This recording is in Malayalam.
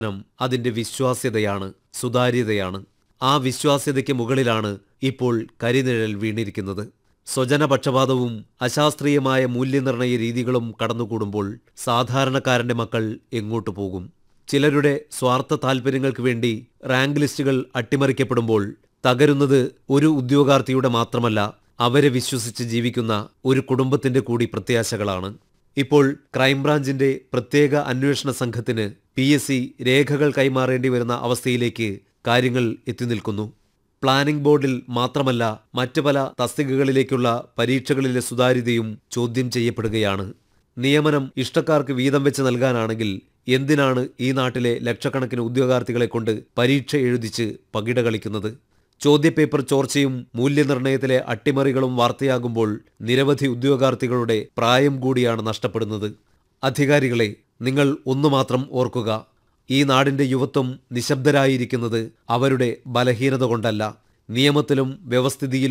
നം അതിന്റെ വിശ്വാസ്യതയാണ് സുതാര്യതയാണ് ആ വിശ്വാസ്യതയ്ക്ക് മുകളിലാണ് ഇപ്പോൾ കരിനിഴൽ വീണിരിക്കുന്നത് സ്വജനപക്ഷപാതവും അശാസ്ത്രീയമായ മൂല്യനിർണയ രീതികളും കടന്നുകൂടുമ്പോൾ സാധാരണക്കാരന്റെ മക്കൾ എങ്ങോട്ടു പോകും ചിലരുടെ സ്വാർത്ഥ താൽപ്പര്യങ്ങൾക്ക് വേണ്ടി റാങ്ക് ലിസ്റ്റുകൾ അട്ടിമറിക്കപ്പെടുമ്പോൾ തകരുന്നത് ഒരു ഉദ്യോഗാർത്ഥിയുടെ മാത്രമല്ല അവരെ വിശ്വസിച്ച് ജീവിക്കുന്ന ഒരു കുടുംബത്തിന്റെ കൂടി പ്രത്യാശകളാണ് ഇപ്പോൾ ക്രൈംബ്രാഞ്ചിന്റെ പ്രത്യേക അന്വേഷണ സംഘത്തിന് പി എസ് സി രേഖകൾ കൈമാറേണ്ടി വരുന്ന അവസ്ഥയിലേക്ക് കാര്യങ്ങൾ എത്തിനിൽക്കുന്നു പ്ലാനിംഗ് ബോർഡിൽ മാത്രമല്ല മറ്റു പല തസ്തികകളിലേക്കുള്ള പരീക്ഷകളിലെ സുതാര്യതയും ചോദ്യം ചെയ്യപ്പെടുകയാണ് നിയമനം ഇഷ്ടക്കാർക്ക് വീതം വെച്ച് നൽകാനാണെങ്കിൽ എന്തിനാണ് ഈ നാട്ടിലെ ലക്ഷക്കണക്കിന് ഉദ്യോഗാർത്ഥികളെ കൊണ്ട് പരീക്ഷ എഴുതിച്ച് പകിട കളിക്കുന്നത് ചോദ്യപേപ്പർ ചോർച്ചയും മൂല്യനിർണ്ണയത്തിലെ അട്ടിമറികളും വാർത്തയാകുമ്പോൾ നിരവധി ഉദ്യോഗാർത്ഥികളുടെ പ്രായം കൂടിയാണ് നഷ്ടപ്പെടുന്നത് അധികാരികളെ നിങ്ങൾ ഒന്നു മാത്രം ഓർക്കുക ഈ നാടിന്റെ യുവത്വം നിശബ്ദരായിരിക്കുന്നത് അവരുടെ ബലഹീനത കൊണ്ടല്ല നിയമത്തിലും വ്യവസ്ഥിതിയിലും